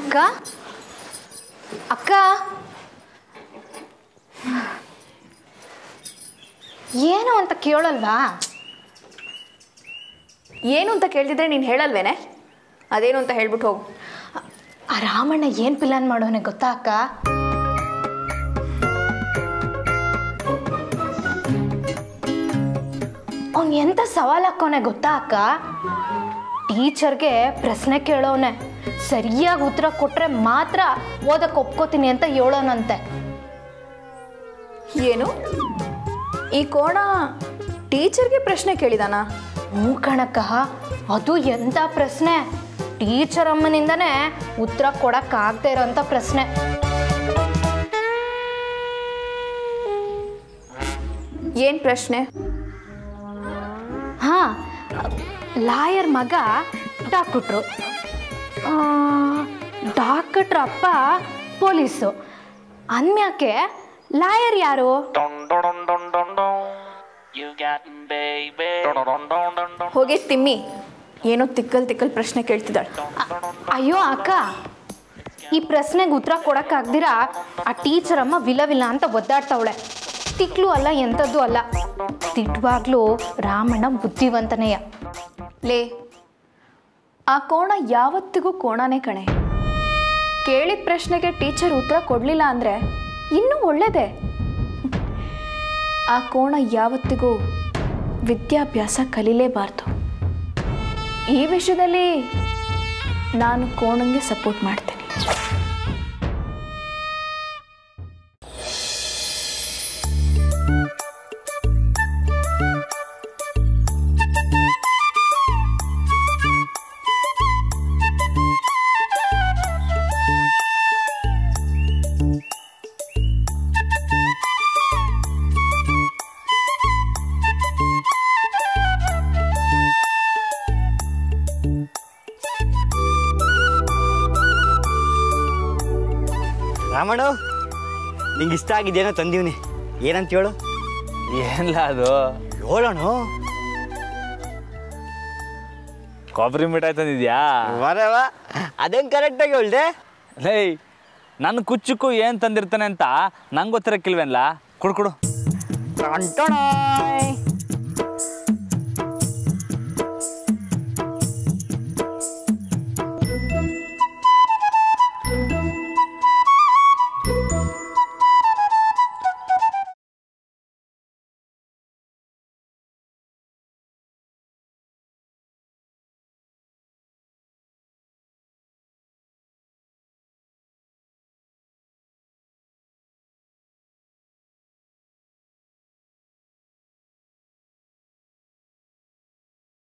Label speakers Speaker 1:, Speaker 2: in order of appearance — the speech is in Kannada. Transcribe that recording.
Speaker 1: ಅಕ್ಕ ಅಕ್ಕ ಏನು ಅಂತ ಕೇಳಲ್ವಾ
Speaker 2: ಏನು ಅಂತ ಕೇಳ್ತಿದ್ರೆ ನೀನು ಹೇಳಲ್ವೇನೆ ಅದೇನು ಅಂತ ಹೇಳ್ಬಿಟ್ಟು ಹೋಗು
Speaker 1: ಆ ರಾಮಣ್ಣ ಏನು ಪ್ಲಾನ್ ಮಾಡೋನೆ ಗೊತ್ತಾ ಅಕ್ಕ ಅವ್ನು ಎಂತ ಸವಾಲ್ ಹಾಕೋನೆ ಗೊತ್ತಾ ಅಕ್ಕ ಟೀಚರ್ಗೆ ಪ್ರಶ್ನೆ ಕೇಳೋನೆ ಸರಿಯಾಗಿ ಉತ್ತರ ಕೊಟ್ರೆ ಮಾತ್ರ ಓದಕ್ಕೆ ಒಪ್ಕೋತೀನಿ ಅಂತ ಹೇಳೋನಂತೆ
Speaker 2: ಏನು ಈ ಕೋಣ ಟೀಚರ್ಗೆ ಪ್ರಶ್ನೆ ಕೇಳಿದಾನ
Speaker 1: ಹ್ಞೂ ಕಣಕ್ಕ ಅದು ಎಂಥ ಪ್ರಶ್ನೆ ಟೀಚರ್ ಅಮ್ಮನಿಂದನೇ ಉತ್ತರ ಕೊಡಕ್ಕಾಗದೇ ಇರೋಂಥ ಪ್ರಶ್ನೆ
Speaker 2: ಏನು ಪ್ರಶ್ನೆ
Speaker 1: ಹಾಂ ಲಾಯರ್ ಮಗ ಡಾಕ್ಟ್ರು ಡಾಕ್ಟ್ರ್ ಅಪ್ಪ ಪೊಲೀಸು ಅಂದ್ಮ್ಯಾಕೆ ಲಾಯರ್ ಯಾರು
Speaker 3: You got me, baby.
Speaker 2: ಹೋಗಿ ತಿಮ್ಮಿ ಏನೋ ತಿಕ್ಕಲ್ ತಿಕ್ಕಲ್ ಪ್ರಶ್ನೆ ಕೇಳ್ತಿದ್ದಾಳೆ
Speaker 1: ಅಯ್ಯೋ ಅಕ್ಕ ಈ ಪ್ರಶ್ನೆಗೆ ಉತ್ತರ ಕೊಡಕ್ಕಾಗ್ದಿರ ಆ ಟೀಚರ್ ಅಮ್ಮ ವಿಲ ವಿಲ ಅಂತ ಒದ್ದಾಡ್ತಾವಳೆ ತಿಕ್ಲು ಅಲ್ಲ ಎಂಥದ್ದು ಅಲ್ಲ ತಿಟ್ವಾಗ್ಲೂ ರಾಮಣ್ಣ ಬುದ್ಧಿವಂತನೆಯ
Speaker 2: ಲೇ ಆ ಕೋಣ ಯಾವತ್ತಿಗೂ ಕೋಣನೇ ಕಣೆ ಕೇಳಿದ ಪ್ರಶ್ನೆಗೆ ಟೀಚರ್ ಉತ್ತರ ಕೊಡಲಿಲ್ಲ ಅಂದರೆ ಇನ್ನೂ ಒಳ್ಳೆಯದೇ ಆ ಕೋಣ ಯಾವತ್ತಿಗೂ ವಿದ್ಯಾಭ್ಯಾಸ ಕಲೀಲೇಬಾರ್ದು ಈ ವಿಷಯದಲ್ಲಿ ನಾನು ಕೋಣಂಗೆ ಸಪೋರ್ಟ್ ಮಾಡ್ತೀನಿ
Speaker 4: ರಾಮಣ್ಣ ನಿಂಗೆ ಇಷ್ಟ ಆಗಿದ್ದೇನೋ ತಂದೀವ್ನಿ ಏನಂತ ಹೇಳು
Speaker 5: ಏನಿಲ್ಲ ಅದು
Speaker 4: ಹೇಳೋಣ
Speaker 5: ಕೊಬ್ಬರಿ ಮಿಠಾಯಿ ತಂದಿದ್ಯಾ
Speaker 4: ಬರವ ಅದೇನು ಕರೆಕ್ಟಾಗಿ ಹೇಳ್ದೆ
Speaker 5: ಲೇ ನನ್ನ ಕುಚ್ಚಕ್ಕೂ ಏನು ತಂದಿರ್ತಾನೆ ಅಂತ ನಂಗೆ ಗೊತ್ತಿರಕ್ಕಿಲ್ವೇನ್ಲ ಕುಡು ಕುಡು
Speaker 4: ಟೊಂಟೊಣಾಯ್.